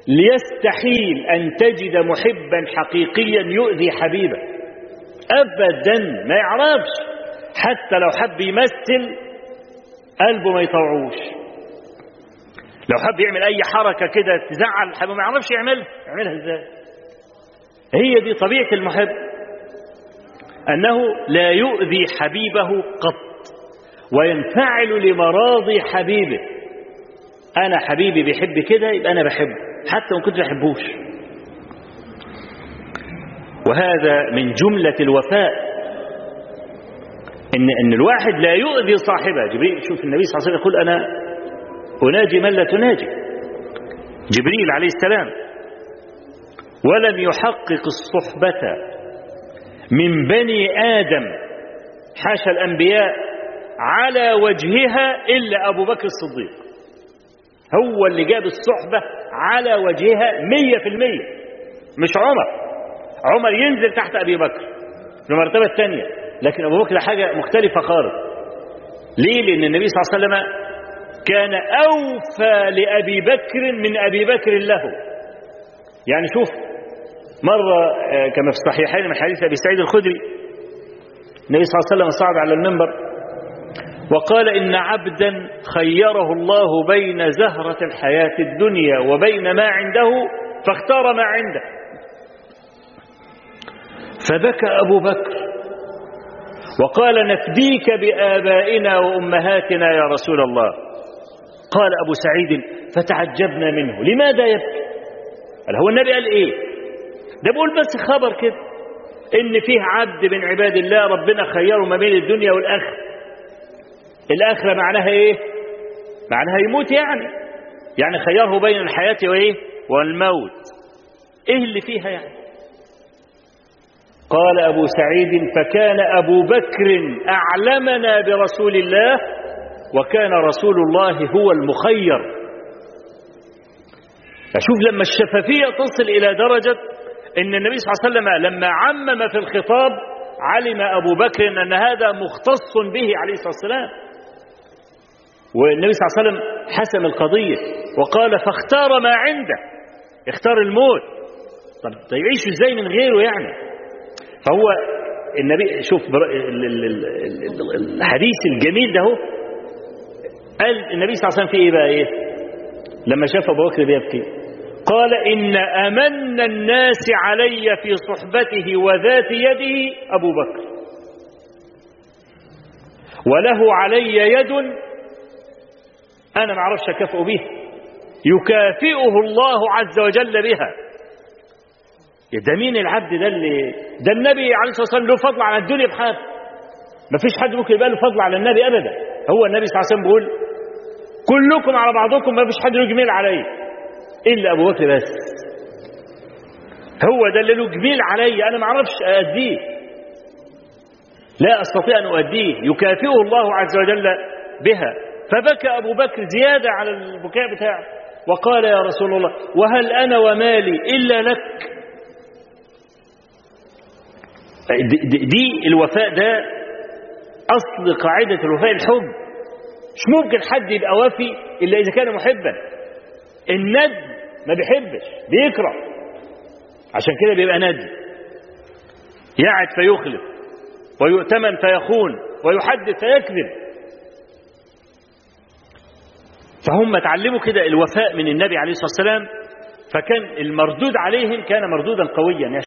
ليستحيل أن تجد محبا حقيقيا يؤذي حبيبه أبدا ما يعرفش حتى لو حب يمثل قلبه ما يطوعوش لو حب يعمل أي حركة كده تزعل الحبيب ما يعرفش يعملها يعملها إزاي هي دي طبيعة المحب أنه لا يؤذي حبيبه قط وينفعل لمراضي حبيبه أنا حبيبي بيحب كده يبقى أنا بحبه حتى وإن كنت بحبوش وهذا من جملة الوفاء إن إن الواحد لا يؤذي صاحبه جبريل شوف النبي صلى الله عليه وسلم يقول أنا أناجي من لا تناجي جبريل عليه السلام ولم يحقق الصحبة من بني آدم حاشا الأنبياء على وجهها إلا أبو بكر الصديق هو اللي جاب الصحبة على وجهها مية في المية مش عمر عمر ينزل تحت أبي بكر في المرتبة الثانية لكن أبو بكر حاجة مختلفة خالص ليه لأن النبي صلى الله عليه وسلم كان أوفى لأبي بكر من أبي بكر له يعني شوف مرة كما في الصحيحين من حديث أبي سعيد الخدري النبي صلى الله عليه وسلم صعد على المنبر وقال إن عبدا خيره الله بين زهرة الحياة الدنيا وبين ما عنده فاختار ما عنده فبكى أبو بكر وقال نفديك بآبائنا وأمهاتنا يا رسول الله قال أبو سعيد فتعجبنا منه لماذا يبكي قال هو النبي قال إيه ده بقول بس خبر كده إن فيه عبد من عباد الله ربنا خيره ما بين الدنيا والآخرة الآخرة معناها إيه معناها يموت يعني يعني خيره بين الحياة وإيه والموت إيه اللي فيها يعني قال أبو سعيد فكان أبو بكر أعلمنا برسول الله وكان رسول الله هو المخير أشوف لما الشفافية تصل إلى درجة إن النبي صلى الله عليه وسلم لما عمم في الخطاب علم أبو بكر أن هذا مختص به عليه الصلاة والسلام والنبي صلى الله عليه وسلم حسم القضية وقال فاختار ما عنده اختار الموت طب يعيش ازاي من غيره يعني فهو النبي شوف الحديث الجميل ده هو قال النبي صلى الله عليه وسلم في ايه بقى ايه لما شاف ابو بكر بيبكي قال ان امن الناس علي في صحبته وذات يده ابو بكر وله علي يد انا ما اعرفش اكافئ بها يكافئه الله عز وجل بها ده مين العبد ده اللي ده النبي عليه الصلاه والسلام له فضل على الدنيا بحاله ما فيش حد ممكن يبقى له فضل على النبي ابدا هو النبي صلى الله عليه وسلم بيقول كلكم على بعضكم ما فيش حد له جميل علي الا ابو بكر بس هو ده اللي له جميل علي انا ما اعرفش ااديه لا استطيع ان اؤديه يكافئه الله عز وجل بها فبكى ابو بكر زياده على البكاء بتاعه وقال يا رسول الله وهل انا ومالي الا لك دي, دي الوفاء ده اصل قاعده الوفاء الحب مش ممكن حد يبقى وفي الا اذا كان محبا الند ما بيحبش بيكره عشان كده بيبقى ند يعد فيخلف ويؤتمن فيخون ويحدث فيكذب فهم اتعلموا كده الوفاء من النبي عليه الصلاه والسلام فكان المردود عليهم كان مردودا قويا